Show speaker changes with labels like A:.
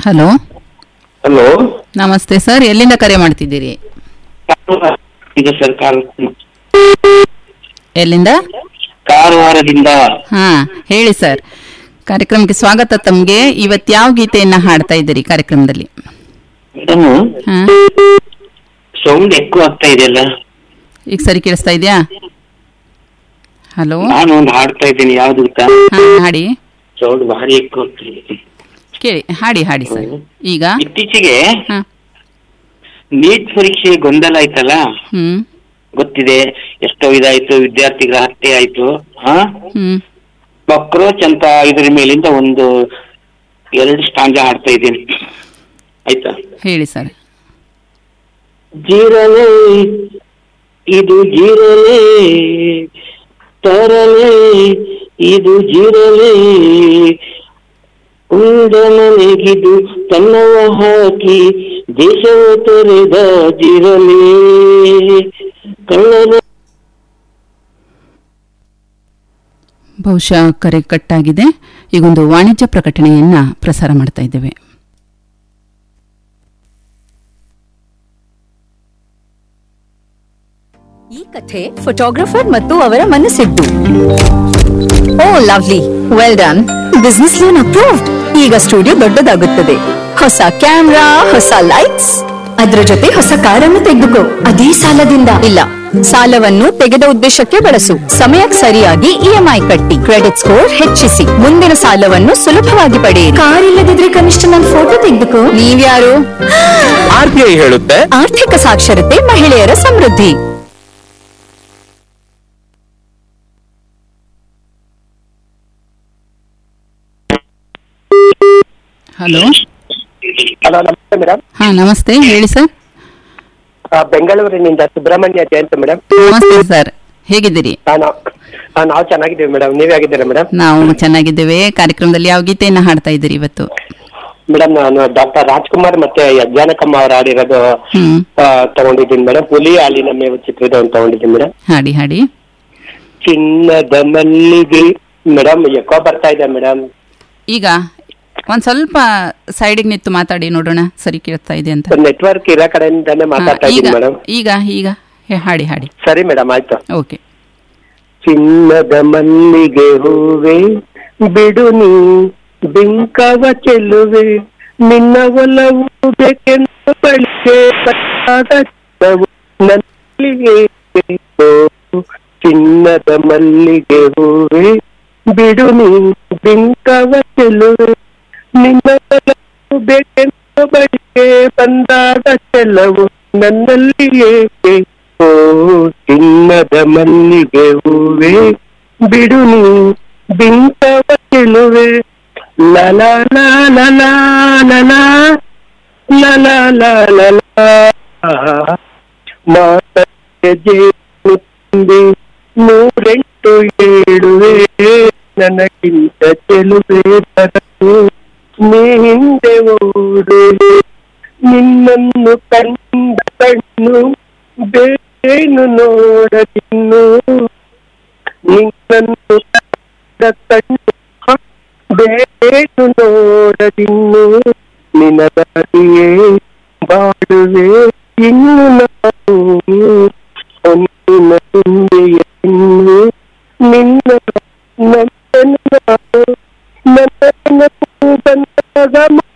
A: Hello
B: hello
A: ನಮಸ್ತೆ sir ಎಲ್ಲಿಂದ ಕರೆ ಮಾಡ್ತಿದ್ದೀರಿ
B: ಇದೆ ಸರ್ ಕಾರ್
A: ಎಲ್ಲಿಂದ
B: ಕಾರವಾರದಿಂದ
A: ಹಾ ಹೇಳಿ ಸರ್ ಕಾರ್ಯಕ್ರಮಕ್ಕೆ ಸ್ವಾಗತ ತಮಗೆ ಇವತ್ತು ಯಾವ ಗೀತೆಯನ್ನ ಹಾಡ್ತಾ ಇದ್ದೀರಿ ಕಾರ್ಯಕ್ರಮದಲ್ಲಿ
B: ಮೇಡಮ್
A: ಹಾ
B: ಸೌಂಡ್ ఎక్కువ ಆಗ್ತಾ ಇದೆಯಲ್ಲ
A: ಈಗ ಸರಿ ಕೇಳಿಸ್ತಾ ಇದೆಯಾ ಹಲೋ
B: ನಾನು ಒಂದು ಹಾಡ್ತಾ ಇದ್ದೀನಿ ಯಾವ್ದು ಗೊತ್ತಾ
A: ಹಾ ಹಾಡಿ
B: ಸೌಂಡ್ ಭಾರಿ ఎక్కువ ಆಗ್ತಾ ಇದೆ
A: ಕೇಳಿ ಹಾಡಿ ಹಾಡಿ ಸರ್ ಈಗ
B: ಇತ್ತೀಚೆಗೆ
A: ಹಾ
B: ನೀಟ್ ಪರೀಕ್ಷೆ ಗೊಂದಲ ಆಯ್ತಲ್ಲ
A: ಹ್ಮ್
B: ಗೊತ್ತಿದೆ ಎಷ್ಟೋ ಇದಾಯ್ತು ವಿದ್ಯಾರ್ಥಿಗಳ ಹತ್ಯೆ ಆಯ್ತು ಹಾ
A: ಹ್ಮ್
B: ಕಾಕ್ರೋಚ್ ಅಂತ ಇದ್ರ ಮೇಲಿಂದ ಒಂದು ಎರಡು ಸ್ಟಾಂಜ ಹಾಡ್ತಾ ಇದ್ದೀನಿ ಆಯ್ತಾ
A: ಹೇಳಿ ಸರ್
B: ಜೀರಲೆ ಇದು ಜೀರಲೆ ತರಲೆ ಇದು ಜೀರಲೆ ಉಂಡನೆಗಿದು ತನ್ನವ ಹಾಕಿ ದೇಶವ ತೊರೆದ ಜಿರಲೆ ಕಳ್ಳನ
A: ಬಹುಶಃ ಕರೆ ಕಟ್ಟಾಗಿದೆ ಈಗೊಂದು ವಾಣಿಜ್ಯ ಪ್ರಕಟಣೆಯನ್ನ ಪ್ರಸಾರ ಮಾಡ್ತಾ ಇದ್ದೇವೆ
C: ಈ ಕಥೆ ಫೋಟೋಗ್ರಫರ್ ಮತ್ತು ಅವರ ಮನಸ್ಸಿದ್ದು oh lovely well done business loan approved ಈಗ ಸ್ಟುಡಿಯೋ ದೊಡ್ಡದಾಗುತ್ತದೆ ಹೊಸ ಕ್ಯಾಮ್ರಾ ಹೊಸ ಲೈಟ್ಸ್ ಅದ್ರ ಜೊತೆ ಹೊಸ ಕಾರನ್ನು ತೆಗೆದುಕೋ ಅದೇ ಸಾಲದಿಂದ ಇಲ್ಲ ಸಾಲವನ್ನು ತೆಗೆದ ಉದ್ದೇಶಕ್ಕೆ ಬಳಸು ಸಮಯಕ್ಕೆ ಸರಿಯಾಗಿ ಇಎಂಐ ಕಟ್ಟಿ ಕ್ರೆಡಿಟ್ ಸ್ಕೋರ್ ಹೆಚ್ಚಿಸಿ ಮುಂದಿನ ಸಾಲವನ್ನು ಸುಲಭವಾಗಿ ಪಡೆಯಿರಿ ಕಾರ್ ಇಲ್ಲದಿದ್ರೆ ಕನಿಷ್ಠ ನನ್ನ ಫೋಟೋ ತೆಗೆದುಕೋ ನೀವ್ಯಾರು
D: ಆರ್ ಬಿ ಐ ಹೇಳುತ್ತೆ
C: ಆರ್ಥಿಕ ಸಾಕ್ಷರತೆ ಮಹಿಳೆಯರ ಸಮೃದ್ಧಿ
A: ಹಲೋ
E: ಹಲೋ ನಮಸ್ತೆ ಮೇಡಮ್
A: ಹಾ ನಮಸ್ತೆ ಹೇಳಿ ಸರ್
E: ಬೆಂಗಳೂರಿನಿಂದ ಸುಬ್ರಹ್ಮಣ್ಯ ಜಯಂತ್ ಮೇಡಮ್
A: ನಮಸ್ತೆ ಸರ್ ಹೇಗಿದ್ದೀರಿ
E: ನಾನು ಆ, ನಾವು ಚೆನ್ನಾಗಿದ್ದೀವಿ ಮೇಡಮ್ ನೀವ್ ಹೇಗಿದ್ದೀರಾ ಮೇಡಮ್
A: ನಾವು ಚೆನ್ನಾಗಿದ್ದೇವೆ ಕಾರ್ಯಕ್ರಮದಲ್ಲಿ ಯಾವ ಗೀತೆಯನ್ನ ಹಾಡ್ತಾ ಇದ್ದೀರಿ ಇವತ್ತು
E: ಮೇಡಮ್ ನಾನು ಡಾಕ್ಟರ್ ರಾಜ್ಕುಮಾರ್ ಮತ್ತೆ ಯಜ್ಞಾನಕಮ್ಮ ಅವ್ರು ಆಡಿರೋದು
A: ಹ್ಮ್
E: ಆ, ತಗೊಂಡಿದ್ದೀನಿ ಮೇಡಮ್ ಹುಲಿ ಹಾಲಿನ ಮೇವು ಚಿತ್ರದ ಒಂದು ತಗೊಂಡಿದ್ದೀನಿ ಮೇಡಮ್
A: ಹಾಡಿ ಹಾಡಿ
E: ಚಿನ್ನದ ಮಲ್ಲಿಗೆ ಮೇಡಮ್ ಎಕೋ ಬರ್ತಾ ಇದೆ ಮೇಡಮ್
A: ಈಗ ಒಂದ್ ಸ್ವಲ್ಪ ಸೈಡಿಗೆ ನಿಂತು ಮಾತಾಡಿ ನೋಡೋಣ ಸರಿ ಕೇಳ್ತಾ ಇದೆ ಅಂತ
E: ನೆಟ್ವರ್ಕ್ ಇರೋ ಕಡೆಯಿಂದಾನೇ
A: ಹಾ,
E: ಮಾತಾಡ್ತಾ
A: ಈಗ
E: ಇದ್ದೀನಿ ಮೇಡಮ್
A: ಈಗ ಈಗ ಹೇ, ಹಾಡಿ ಹಾಡಿ
E: ಸರಿ ಮೇಡಮ್ ಆಯ್ತು
A: ಓಕೆ
E: ಚಿನ್ನದ ಮಲ್ಲಿಗೆ ಹೂವೆ ಬಿಡು ನೀ ಬಿಂಕವ ಚೆಲ್ಲುವೆ ನಿನ್ನ ಒಲವು ಬೇಕೆಂದು ಬಳಿಕೆ ಪಟ್ಟಾದ ಚಿನ್ನವು ನನ್ನಲ್ಲಿಯೇ ಬೇಕು. ಚಿನ್ನದ ಮಲ್ಲಿಗೆ ಹೂವೆ ಬಿಡು ನೀ ಬಿಂಕವ ಚೆಲ್ಲುವೆ ನಿನ್ನ ಒಲವು ಬೇಕೆಂದು ಬಳಿಕೆ ಬಂದಾಗ ಚೆಲ್ಲವು ನನ್ನಲ್ಲಿಯೇ ಬೇಕು. ಚಿನ್ನದ ಮಲ್ಲಿಗೆ ಹೂವೆ ಬಿಡು ನೀ ಬಿಂಕವ ಚೆಲುವೆ ಲಲ ಲಲ ಲಲ ಲಲ ಲಲ ಮಾತಕ್ಕೆ ಜೇನು ತುಂಬಿ ನೂರೆಂಟು ಏಳುವೆ ನನಗಿಂತ ಚೆಲುವೆ ಬರಲು ನೀ ಹಿಂದೆ ಓಡುವೆ ನಿನ್ನನ್ನು ಕಂಡ ಕಣ್ಣು ಬೇನು ನೋಡದಿನ್ನು ನಿನ್ನನ್ನು ಕಂಡ ಕಣ್ಣು ಬೇನು ನೋಡದಿನ್ನು ನಿನಗಾಗಿಯೇ ಬಾಳುವೆ ಇನ್ನು ನಾನು ಒಂದಿನ ತುಂಬಿಯನ್ನು ನಿನ್ನ ನನ್ನನ್ನು ನಾನು ನನ್ನ ಬಂದಾಗ